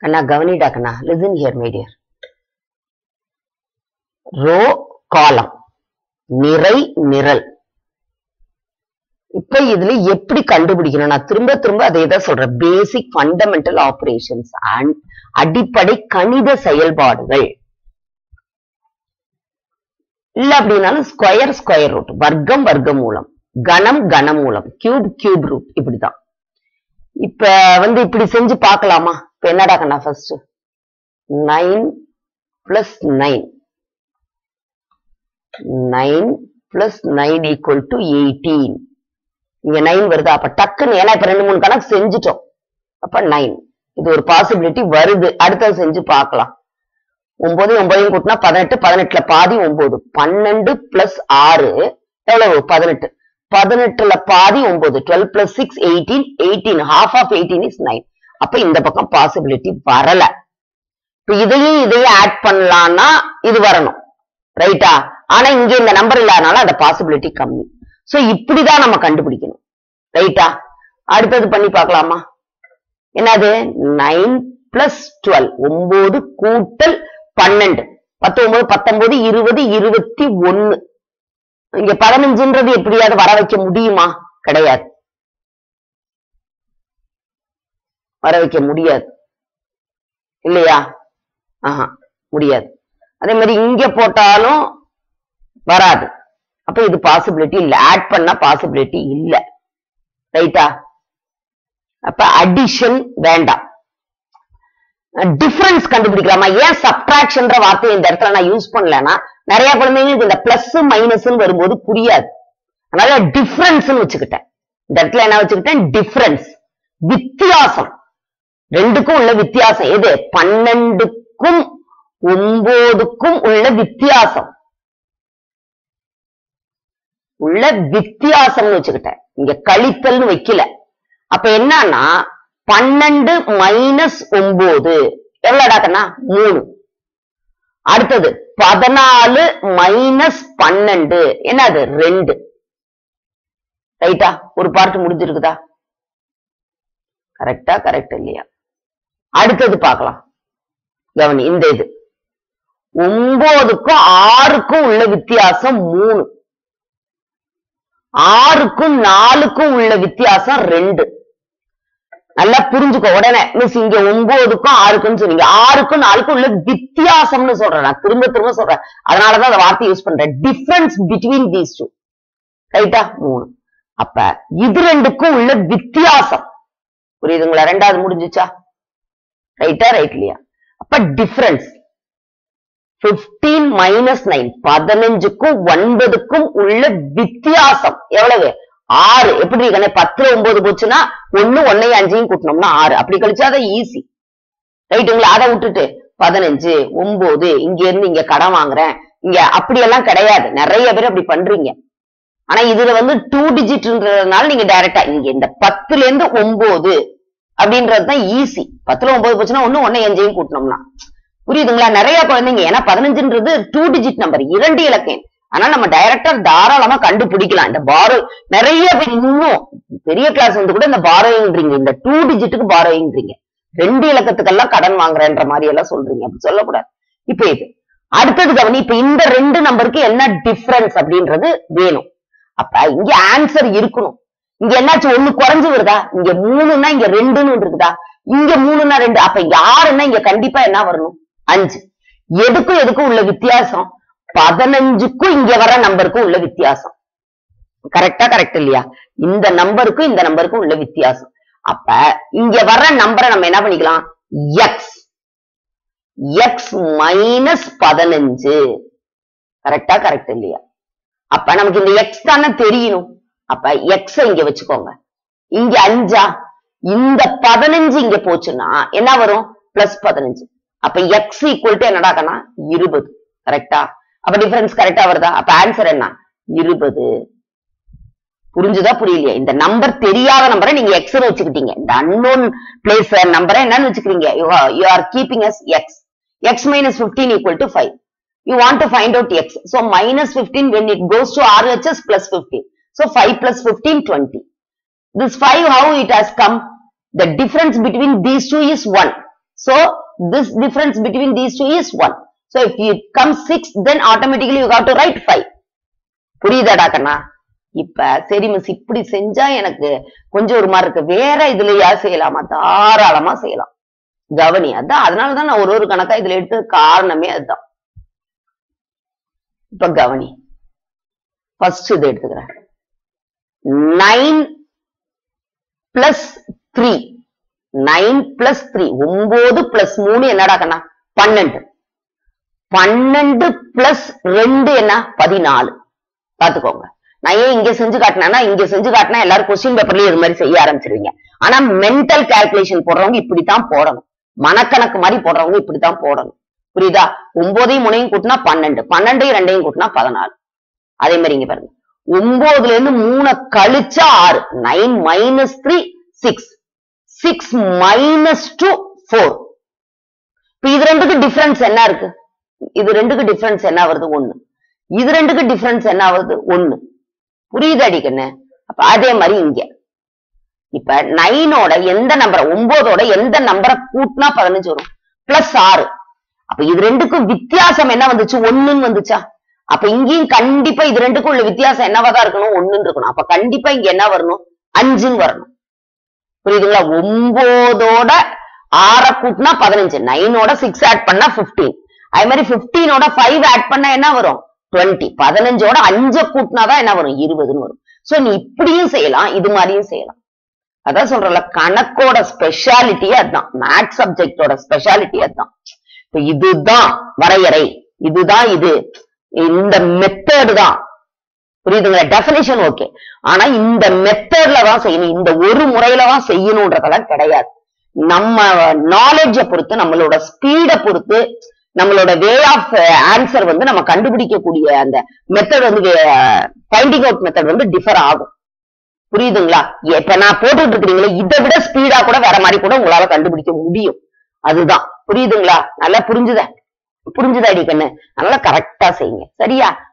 கண்ணா கவனிடா கண்ணா listen here my dear ரோ காலம் நிறை நிரல் இப்ப இதுல எப்படி கண்டுபிடிக்கணும் நான் திரும்ப திரும்ப அதே தான் சொல்றேன் பேசிக் ஃபண்டமெண்டல் ஆபரேஷன்ஸ் அண்ட் அடிப்படை கணித செயல்பாடுகள் இல்ல அப்படின்னாலும் ஸ்கொயர் ஸ்கொயர் ரூட் வர்க்கம் வர்க்க மூலம் கணம் கனமூலம் கியூப் கியூப் ரூட் இப்படிதான் இப்ப வந்து இப்படி செஞ்சு பார்க்கலாமா இப்ப என்னடா கண்ணா first nine plus nine nine plus nine equal to eighteen இங்க நைன் வருதா அப்ப டக்குன்னு ஏன்னா இப்ப ரெண்டு மூணு கணக்கு செஞ்சுட்டோம் அப்ப நைன் இது ஒரு பாசிபிலிட்டி வருது அடுத்தது செஞ்சு பார்க்கலாம் ஒன்பது ஒன்பதையும் கூட்டினா பதினெட்டு பதினெட்டுல பாதி ஒன்பது பன்னெண்டு பிளஸ் ஆறு எவ்வளவு பதினெட்டு பதினெட்டுல பாதி ஒன்பது twelve plus six eighteen eighteen half of eighteen is nine அப்ப இந்த பக்கம் பாசிபிலிட்டி வரல இப்ப இதையும் இதையும் ஆட் பண்ணலாம்னா இது வரணும் ரைட்டா ஆனா இங்க இந்த நம்பர் இல்லாதனால அந்த பாசிபிலிட்டி கம்மி சோ இப்படிதான் நம்ம கண்டுபிடிக்கணும் ரைட்டா அடுத்தது பண்ணி பார்க்கலாமா என்னது நைன் பிளஸ் டுவெல் ஒன்பது கூட்டல் பன்னெண்டு பத்தொன்பது பத்தொன்பது இருபது இருபத்தி ஒன்னு இங்க பதினஞ்சுன்றது எப்படியாவது வர வைக்க முடியுமா கிடையாது வர வைக்க முடியாது இல்லையா ஆஹா முடியாது அதே மாதிரி இங்க போட்டாலும் வராது அப்ப இது பாசிபிலிட்டி இல்ல ஆட் பண்ண பாசிபிலிட்டி இல்ல ரைட்டா அப்ப அடிஷன் வேண்டாம் டிஃபரன்ஸ் கண்டுபிடிக்கலாமா ஏன் சப்ட்ராக்ஷன்ற வார்த்தையை இந்த இடத்துல நான் யூஸ் பண்ணலன்னா நிறைய குழந்தைங்களுக்கு இந்த பிளஸ் மைனஸ் வரும்போது புரியாது அதனால டிஃபரன்ஸ் வச்சுக்கிட்டேன் இந்த இடத்துல என்ன வச்சுக்கிட்டேன் டிஃபரன்ஸ் வித்தியாசம் ரெண்டுக்கும் உள்ள வித்தியாசம் எது பன்னெண்டுக்கும் ஒன்பதுக்கும் உள்ள வித்தியாசம் உள்ள வித்தியாசம்னு வச்சுக்கிட்டேன் இங்க கழித்தல்னு வைக்கல அப்ப என்னன்னா பன்னெண்டு மைனஸ் ஒன்பது எவ்வளவுடா கண்ணா மூணு அடுத்தது பதினாலு மைனஸ் பன்னெண்டு என்னது ரெண்டு ரைட்டா ஒரு பார்ட் முடிஞ்சிருக்குதா கரெக்டா கரெக்ட் இல்லையா அடுத்தது பார்க்கலாம் கவனி இந்த இது ஒன்பதுக்கும் ஆறுக்கும் உள்ள வித்தியாசம் மூணு ஆறுக்கும் நாலுக்கும் உள்ள வித்தியாசம் ரெண்டு நல்லா புரிஞ்சுக்கோ உடனே மிஸ் இங்க ஒன்பதுக்கும் ஆறுக்கும் சொன்னீங்க ஆறுக்கும் நாலுக்கும் உள்ள வித்தியாசம்னு சொல்றேன் நான் திரும்ப திரும்ப சொல்றேன் அதனாலதான் அந்த வார்த்தை யூஸ் பண்றேன் டிஃபரன்ஸ் பிட்வீன் தீஸ் டூ ரைட்டா மூணு அப்ப இது ரெண்டுக்கும் உள்ள வித்தியாசம் புரியுதுங்களா ரெண்டாவது முடிஞ்சுச்சா ரைட்டா ரைட் இல்லையா அப்ப டிஃபரன்ஸ் பிப்டீன் மைனஸ் நைன் பதினஞ்சுக்கும் ஒன்பதுக்கும் உள்ள வித்தியாசம் எவ்வளவு ஆறு எப்படி கண்ணே பத்துல ஒன்பது போச்சுன்னா ஒண்ணு ஒன்னையும் அஞ்சையும் கூட்டணும்னா ஆறு அப்படி கழிச்சா அதை ஈஸி ரைட்டுங்களா அதை விட்டுட்டு பதினஞ்சு ஒன்பது இங்க இருந்து இங்க கடன் வாங்குறேன் இங்க அப்படியெல்லாம் கிடையாது நிறைய பேர் அப்படி பண்றீங்க ஆனா இதுல வந்து டூ டிஜிட்ன்றதுனால நீங்க டைரக்டா இங்க இந்த பத்துல இருந்து ஒன்பது அப்படின்றதுதான் ஈஸி பத்துல ஒன்பது போச்சுன்னா ஒண்ணு ஒன்னை அஞ்சையும் கூட்டணும்னா புரியுதுங்களா நிறைய குழந்தைங்க ஏன்னா பதினஞ்சுன்றது டூ டிஜிட் நம்பர் இரண்டு இலக்கம் ஆனா நம்ம டைரக்டா தாராளமா கண்டுபிடிக்கலாம் இந்த பாரோ நிறைய பேர் இன்னும் பெரிய கிளாஸ் வந்து கூட இந்த பாரோயிங்றீங்க இந்த டூ டிஜிட்டுக்கு பாரோயிங்றீங்க ரெண்டு இலக்கத்துக்கெல்லாம் கடன் வாங்குறேன்ற மாதிரி எல்லாம் சொல்றீங்க அப்படி சொல்லக்கூடாது இப்ப இது அடுத்தது கவனி இப்ப இந்த ரெண்டு நம்பருக்கு என்ன டிஃபரன்ஸ் அப்படின்றது வேணும் அப்ப இங்க ஆன்சர் இருக்கணும் இங்க என்னாச்சு ஒண்ணு குறைஞ்சு வருதா இங்க மூணுன்னா இங்க ரெண்டுன்னு இருக்குதா இங்க மூணுன்னா ரெண்டு அப்ப இங்க ஆறுன்னா இங்க கண்டிப்பா என்ன வரணும் அஞ்சு எதுக்கும் எதுக்கும் உள்ள வித்தியாசம் பதினஞ்சுக்கும் இங்க வர நம்பருக்கும் உள்ள வித்தியாசம் கரெக்டா கரெக்ட் இல்லையா இந்த நம்பருக்கும் இந்த நம்பருக்கும் உள்ள வித்தியாசம் அப்ப இங்க வர்ற நம்பரை நம்ம என்ன பண்ணிக்கலாம் எக்ஸ் எக்ஸ் மைனஸ் பதினஞ்சு கரெக்டா கரெக்ட் இல்லையா அப்ப நமக்கு இந்த எக்ஸ் தானே தெரியணும் அப்ப எக்ஸ் இங்க வச்சுக்கோங்க இங்க அஞ்சா இந்த பதினஞ்சு இங்க போச்சுன்னா என்ன வரும் பிளஸ் பதினஞ்சு அப்ப எக்ஸ் ஈக்குவல் டு என்னடாக்கன்னா இருபது கரெக்டா அப்ப டிஃபரன்ஸ் கரெக்டா வருதா அப்ப ஆன்சர் என்ன இருபது புரிஞ்சுதா புரியலையா இந்த நம்பர் தெரியாத நம்பரை நீங்க எக்ஸ் வச்சுக்கிட்டீங்க இந்த அன்னோன் பிளேஸ் நம்பரை என்னன்னு வச்சுக்கிறீங்க you are keeping as x x minus fifteen equal to five you want to find out x so minus fifteen when it goes to RHS plus fifteen so five plus fifteen twenty this 5 how it has come the difference between these two is 1 So this difference between these two is 1. So if it comes 6, then automatically you got to write 5. புரியுதாடா கண்ணா இப்ப சரி miss இப்படி செஞ்சா எனக்கு கொஞ்சம் ஒரு மாதிரி இருக்கு வேற இதுலயா செய்யலாமா தாராளமா செய்யலாம் கவனி அதான் அதனாலதான் நான் ஒரு ஒரு கணக்கா இதுல எடுத்து காரணமே அதுதான் இப்ப கவனி ஃபர்ஸ்ட் இது எடுத்துக்கிறேன் nine plus three nine plus three ஒன்பது பிளஸ் மூணு என்னடா கண்ணா பன்னெண்டு பன்னெண்டு பிளஸ் ரெண்டு என்ன பதினாலு பாத்துக்கோங்க நான் ஏன் இங்க செஞ்சு காட்டினேன்னா இங்க செஞ்சு காட்டினா எல்லாரும் கொஸ்டின் பேப்பர்லயும் இது மாதிரி செய்ய ஆரம்பிச்சிருவீங்க ஆனா மென்டல் கால்குலேஷன் போடுறவங்க இப்படித்தான் போடணும் மனக்கணக்கு மாதிரி போடுறவங்க இப்படித்தான் போடணும் புரியுதா ஒன்பதையும் முனையும் கூட்டினா பன்னெண்டு பன்னெண்டையும் ரெண்டையும் கூட்டினா பதினாலு அதே மாதிரி இங்க பாருங்க ஒன்பதுல இருந்து மூணை கழிச்சா ஆறு nine minus three six six minus two four இப்ப இது ரெண்டுக்கு டிஃபரன்ஸ் என்ன இருக்கு இது ரெண்டுக்கு டிஃபரன்ஸ் என்ன வருது ஒண்ணு இது ரெண்டுக்கு டிஃபரன்ஸ் என்ன வருது ஒண்ணு புரியுது அடிக்கண்ணு அப்ப அதே மாதிரி இங்க இப்ப நைனோட எந்த நம்பரை ஒன்பதோட எந்த நம்பரை கூட்டினா பதினஞ்சு வரும் பிளஸ் ஆறு அப்ப இது ரெண்டுக்கும் வித்தியாசம் என்ன வந்துச்சு ஒண்ணுன்னு வந்துச்சா அப்ப இங்கேயும் கண்டிப்பா இது ரெண்டுக்கும் உள்ள வித்தியாசம் என்னவாதான் இருக்கணும் ஒண்ணுன்னு இருக்கணும் அப்ப கண்டிப்பா இங்க என்ன வரணும் அஞ்சுன்னு வரணும் புரியுதுங்களா ஒன்பதோட ஆற கூட்டினா பதினஞ்சு நைனோட சிக்ஸ் ஆட் பண்ணா பிப்டீன் அதே மாதிரி பிப்டீனோட ஃபைவ் ஆட் பண்ணா என்ன வரும் டுவெண்ட்டி பதினஞ்சோட அஞ்ச கூட்டினாதான் என்ன வரும் இருபதுன்னு வரும் சோ நீ இப்படியும் செய்யலாம் இது மாதிரியும் செய்யலாம் அதான் சொல்றல கணக்கோட ஸ்பெஷாலிட்டியே அதுதான் மேத்ஸ் சப்ஜெக்டோட ஸ்பெஷாலிட்டி அதுதான் இப்ப இதுதான் வரையறை இதுதான் இது இந்த மெத்தட் தான் புரியுதுங்களா டெபினிஷன் ஓகே ஆனா இந்த மெத்தட்ல தான் செய்யணும் இந்த ஒரு முறையில தான் செய்யணும்ன்றதெல்லாம் கிடையாது நம்ம நாலேஜ பொறுத்து நம்மளோட ஸ்பீட பொறுத்து நம்மளோட வே ஆஃப் ஆன்சர் வந்து நம்ம கண்டுபிடிக்கக்கூடிய அந்த மெத்தட் வந்து ஃபைண்டிங் அவுட் மெத்தட் வந்து டிஃபர் ஆகும் புரியுதுங்களா இப்ப நான் போட்டுட்டு இருக்கிறீங்களே இதை விட ஸ்பீடா கூட வேற மாதிரி கூட உங்களால கண்டுபிடிக்க முடியும் அதுதான் புரியுதுங்களா நல்லா புரிஞ்சுத புரிஞ்சுதா அடி கண்ணு நல்லா கரெக்டா செய்யுங்க சரியா